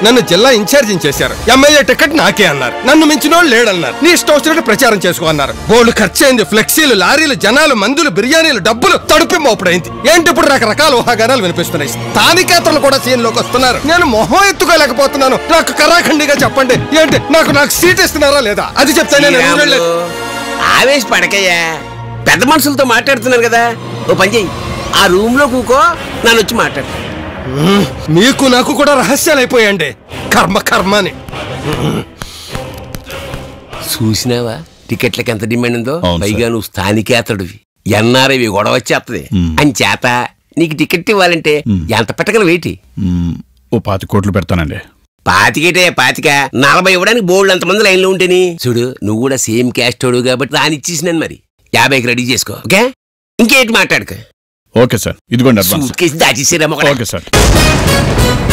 నన్ను జిల్లా ఇన్ఛార్జి చేశారు ఎమ్మెల్యే టికెట్ నాకే అన్నారు నన్ను మించినోళ్ళు లేడన్నారు నీ ఇష్టం వచ్చినట్టు ప్రచారం చేసుకో అన్నారు బోర్డు ఖర్చు అయింది ఫ్లెక్సీలు లారీలు జనాలు మందులు బిర్యానీలు డబ్బులు తడుపి మోపుడైంది ఏంటి ఇప్పుడు రకరకాల ఊహాగానాలు వినిపిస్తున్నాయి స్థానికేతలు కూడా సీన్ లోకి వస్తున్నారు నేను మొహం ఎత్తుకోలేకపోతున్నాను నాకు కరాఖండిగా చెప్పండి ఏంటి నాకు నాకు సీట్ ఇస్తున్నారా లేదా అది చెప్తే నేను ఊరు శ్రీరాములు, వెళ్ళే- ఆవేశపడకయ్యా పెద్ద మనుషులతో మాట్లాడుతున్నారు కదా ఓ పని చెయ్యి ఆ రూమ్ లో కూకో నన్ను వచ్చి మాట్లాడు మీకు నాకు కూడా రహస్యాలు అయిపోయాండి కర్మ కర్మ అని చూసినావా టికెట్లకి ఎంత డిమాండ్ ఉందో అవును పైగా నువ్వు స్థానికేతడివి ఎన్ఆర్ఐవి గొడవ వచ్చేస్తుంది అని చేత నీకు టికెట్ ఇవ్వాలంటే ఎంత పెట్టగల వెయిటి మ్మ్, ఓ పాతి కోట్లు పెడతానండి పాతికేటే పాతిక నలభై ఇవ్వడానికి బోల్డ్ అంతమంది లైన్లో ఉంటేని చూడు నువ్వు కూడా సేమ్ క్యాస్ట్ వాడు కాబట్టి దాని ఇచ్చేసినాను మరి యాభైకి రెడీ చేసుకో ఓకే ఇంకేంటి మాట్లాడుకో ఓకే సార్ ఇదిగోండి అడ్వాన్స్ సూట్ కేసు దాచేసారా ఓకే సార్